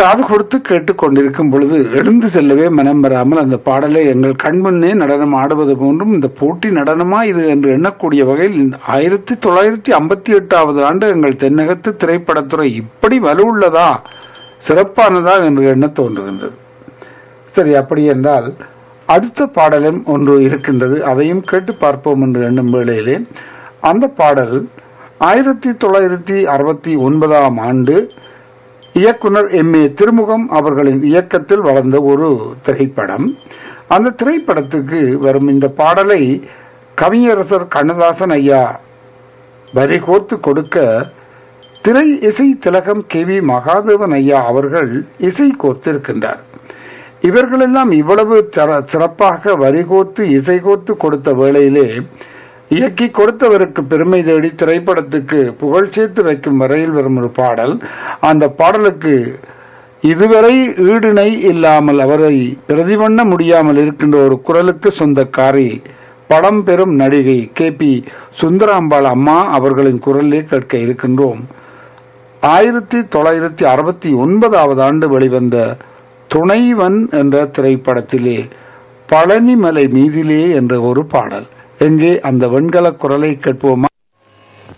காது கொடுத்து கேட்டுக்கொண்டிருக்கும் பொழுது எழுந்து செல்லவே மனம் வராமல் அந்த பாடலை எங்கள் கண்முன்னே நடனம் ஆடுவது போன்றும் இந்த போட்டி நடனமா இது என்று எண்ணக்கூடிய வகையில் இந்த ஆயிரத்தி தொள்ளாயிரத்தி ஐம்பத்தி எட்டாவது ஆண்டு எங்கள் தென்னகத்து திரைப்படத்துறை இப்படி வலுவுள்ளதா சிறப்பானதா என்று எண்ண தோன்றுகின்றது சரி அப்படி என்றால் அடுத்த பாடலும் ஒன்று இருக்கின்றது அதையும் கேட்டு பார்ப்போம் என்று எண்ணும் வேளையிலே அந்த பாடல் ஆயிரத்தி தொள்ளாயிரத்தி அறுபத்தி ஒன்பதாம் ஆண்டு இயக்குனர் எம் ஏ திருமுகம் அவர்களின் இயக்கத்தில் வளர்ந்த ஒரு திரைப்படம் அந்த திரைப்படத்துக்கு வரும் இந்த பாடலை கவியரசர் கண்ணதாசன் ஐயா வரி கோர்த்து கொடுக்க திரை இசை திலகம் கே வி மகாதேவன் ஐயா அவர்கள் இசை கோர்த்திருக்கின்றார் இவர்களெல்லாம் இவ்வளவு சிற- சிறப்பாக வரி கோர்த்து இசை கோர்த்து கொடுத்த வேளையிலே இயக்கி கொடுத்தவருக்கு பெருமை தேடி திரைப்படத்துக்கு புகழ் சேர்த்து வைக்கும் வரையில் வரும் ஒரு பாடல் அந்த பாடலுக்கு இதுவரை ஈடிணை இல்லாமல் அவரை பிரதிபண்ண முடியாமல் இருக்கின்ற ஒரு குரலுக்கு சொந்தக்காரி படம் பெறும் நடிகை கே பி சுந்தராம்பாள் அம்மா அவர்களின் குரலே கேட்க இருக்கின்றோம் ஆயிரத்தி தொள்ளாயிரத்தி அறுபத்தி ஒன்பதாவது ஆண்டு வெளிவந்த துணைவன் என்ற திரைப்படத்திலே பழனிமலை மீதிலே என்ற ஒரு பாடல் எங்கே அந்த வெண்கல குரலை கேட்போமா